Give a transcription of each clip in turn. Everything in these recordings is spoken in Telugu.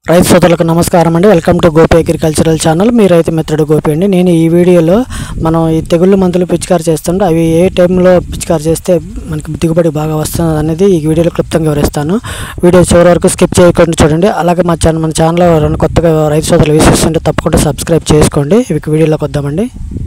రైతు సోదరులకు నమస్కారం అండి welcome to Gopi agricultural channel మీ రైతు మిత్రుడు గోపి అండి నేను ఈ వీడియోలో మనం ఈ తెగుళ్ళు మందులు పిచికారి చేస్తుంటే అవి ఏ టైంలో పిచికారి చేస్తే మనకి దిగుబడి బాగా వస్తుంది అనేది ఈ వీడియోలో క్లుప్తంగా వివరిస్తాను వీడియో చివరి వరకు స్కిప్ చేయకుండా చూడండి అలాగే మా ఛానల్ మన ఛానల్లో రెండు కొత్తగా రైతు సోదరులు వీక్షిస్తుంటే తప్పకుండా సబ్స్క్రైబ్ చేసుకోండి ఇవి వీడియోలోకి వద్దామండి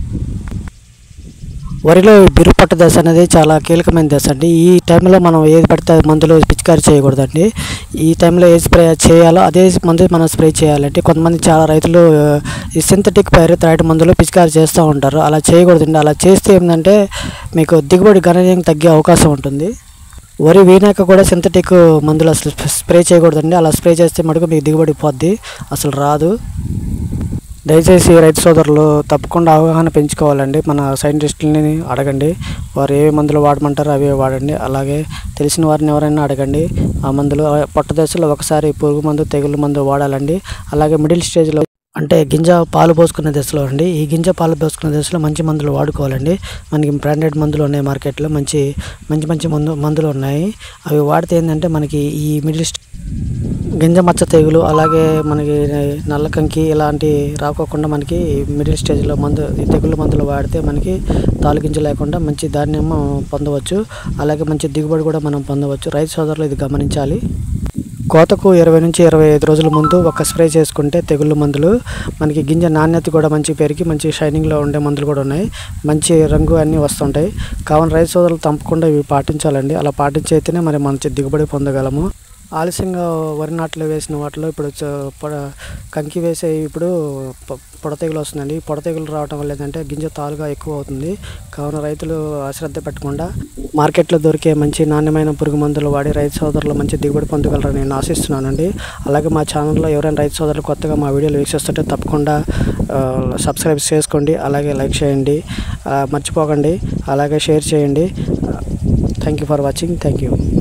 వరిలో ఈ బిరుపట్ట దశ అనేది చాలా కీలకమైన దశ అండి ఈ టైంలో మనం ఏది పడితే అది మందులు పిచికారి చేయకూడదండి ఈ టైంలో ఏ స్ప్రే చేయాలో అదే మందు మనం స్ప్రే చేయాలంటే కొంతమంది చాలా రైతులు ఆ, ఈ సింథటిక్ పైరథ్రాయిడ్ మందులు పిచికారి చేస్తూ ఉంటారు అలా చేయకూడదండి అలా చేస్తే ఏంటంటే మీకు దిగుబడి గణనీయంగా తగ్గే అవకాశం ఉంటుంది వరి వీనాక కూడా సింథటిక్ మందులు అసలు స్ప్రే చేయకూడదండి అలా స్ప్రే చేస్తే మటుకు మీకు దిగుబడి పోద్ది అసలు రాదు దయచేసి రైతు సోదరులు తప్పకుండా అవగాహన పెంచుకోవాలండి మన సైంటిస్టులని అడగండి వారు ఏ మందులు వాడమంటారో అవే వాడండి అలాగే తెలిసిన వారిని ఎవరైనా అడగండి ఆ మందులు ఆ పొట్ట దశలో ఒకసారి పురుగు మందు తెగులు మందు వాడాలండి అలాగే మిడిల్ స్టేజ్లో అంటే గింజ పాలు పోసుకునే దశలో అండి ఈ గింజ పాలు పోసుకునే దశలో మంచి మందులు వాడుకోవాలండి మనకి బ్రాండెడ్ మందులు ఉన్నాయి మార్కెట్లో మంచి మంచి మంచి మందు మందులు ఉన్నాయి అవి వాడితే ఏంటంటే మనకి ఈ మిడిల్ స్టే గింజ మచ్చ తెగులు అలాగే మనకి నల్ల కంకి ఇలాంటి రాకోకుండా మనకి మిడిల్ స్టేజ్లో మందు ఈ తెగులు మందులు వాడితే మనకి తాలు గింజ లేకుండా మంచి ధాన్యం పొందవచ్చు అలాగే మంచి దిగుబడి కూడా మనం పొందవచ్చు రైతు సోదరులు ఇది గమనించాలి కోతకు ఇరవై నుంచి ఇరవై ఐదు రోజుల ముందు ఒక స్ప్రే చేసుకుంటే తెగుళ్ళు మందులు మనకి గింజ నాణ్యత కూడా మంచి పెరిగి మంచి షైనింగ్లో ఉండే మందులు కూడా ఉన్నాయి మంచి రంగు అన్నీ వస్తుంటాయి కావున రైతు సోదరులు తప్పకుండా ఇవి పాటించాలండి అలా పాటించైతేనే మరి మంచి దిగుబడి పొందగలము ఆలస్యంగా వరి నాట్లు వేసిన వాటిలో ఇప్పుడు చ- పొడ కంకి వేసే ఇప్పుడు పొ- పొడతెగులు వస్తుందండి ఈ పొడతెగులు రావడం వల్ల ఏంటంటే గింజ తాలుగా ఎక్కువ అవుతుంది కావున రైతులు అశ్రద్ధ పెట్టకుండా మార్కెట్లో దొరికే మంచి నాణ్యమైన పురుగు మందులు వాడి రైతు సోదరులు మంచి దిగుబడి పొందగలరని నేను ఆశిస్తున్నానండి అలాగే మా ఛానల్లో ఎవరైనా రైతు సోదరులు కొత్తగా మా వీడియోలు వీక్షిస్తుంటే తప్పకుండా ఆ, సబ్స్క్రైబ్ చేసుకోండి అలాగే లైక్ చేయండి ఆ, మర్చిపోకండి అలాగే షేర్ చేయండి thank you for watching thank you